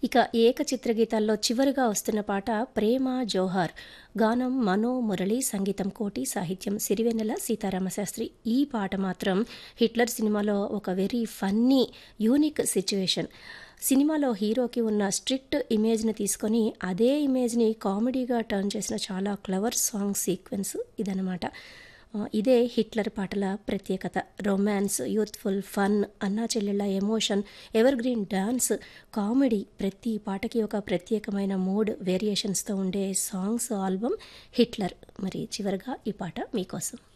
ఇక ఏకచిత్ర గీతాల్లో చివరిగా వస్తున్న పాట ప్రేమ జోహార్ గానం మనో మురళి సంగీతం కోటి సాహిత్యం సిరివెన్నెల సీతారామశాస్త్రి ఈ పాట మాత్రం హిట్లర్ సినిమాలో ఒక వెరీ ఫన్నీ యూనిక్ సిచ్యువేషన్ సినిమాలో హీరోకి ఉన్న స్ట్రిక్ట్ ఇమేజ్ని తీసుకొని అదే ఇమేజ్ని కామెడీగా టర్న్ చేసిన చాలా క్లవర్ సాంగ్ సీక్వెన్స్ ఇదనమాట ఆ, ఇదే హిట్లర్ పాటల ప్రత్యేకత రొమాన్స్ యూత్ఫుల్ ఫన్ అన్నా చెల్లెళ్ళ emotion evergreen dance comedy ప్రతి పాటకి ఒక ప్రత్యేకమైన మూడ్ వేరియేషన్స్తో ఉండే సాంగ్స్ ఆల్బమ్ హిట్లర్ మరి చివరిగా ఈ పాట మీకోసం